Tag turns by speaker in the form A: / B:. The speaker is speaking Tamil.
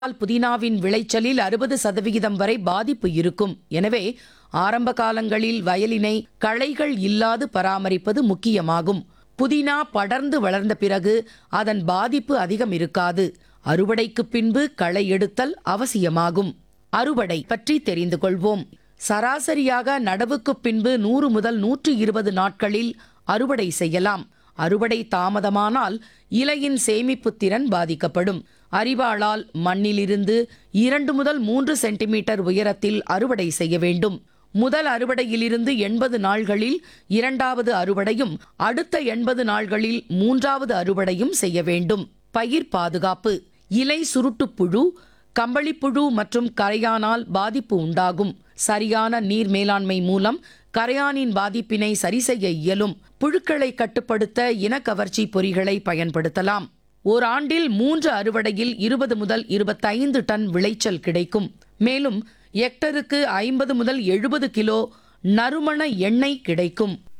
A: ஆனால் புதினாவின் விளைச்சலில் அறுபது சதவிகிதம் வரை பாதிப்பு இருக்கும் எனவே ஆரம்ப காலங்களில் வயலினை களைகள் இல்லாது பராமரிப்பது முக்கியமாகும் புதினா படர்ந்து வளர்ந்த பிறகு அதன் பாதிப்பு அதிகம் இருக்காது அறுவடைக்கு பின்பு களை எடுத்தல் அவசியமாகும் அறுவடை பற்றி தெரிந்து கொள்வோம் சராசரியாக நடவுக்கு பின்பு நூறு முதல் நூற்று இருபது நாட்களில் அறுவடை செய்யலாம் அறுவடை தாமதமானால் இலையின் சேமிப்பு திறன் பாதிக்கப்படும் அரிவாளால் மண்ணிலிருந்து இரண்டு முதல் மூன்று சென்டிமீட்டர் உயரத்தில் அறுவடை செய்ய வேண்டும் முதல் அறுவடையிலிருந்து எண்பது நாள்களில் இரண்டாவது அறுவடையும் அடுத்த எண்பது நாள்களில் மூன்றாவது அறுவடையும் செய்ய வேண்டும் பயிர் பாதுகாப்பு இலை சுருட்டுப்புழு கம்பளிப்புழு மற்றும் கரையானால் பாதிப்பு உண்டாகும் சரியான நீர் மேலாண்மை மூலம் கரையானின் பாதிப்பினை சரி செய்ய இயலும் புழுக்களை கட்டுப்படுத்த இனக்கவர்ச்சி பொறிகளை பயன்படுத்தலாம் ஓராண்டில் மூன்று அறுவடையில் இருபது முதல் இருபத்தைந்து டன் விளைச்சல் கிடைக்கும் மேலும் ஹெக்டருக்கு ஐம்பது முதல் எழுபது கிலோ நறுமண எண்ணெய் கிடைக்கும்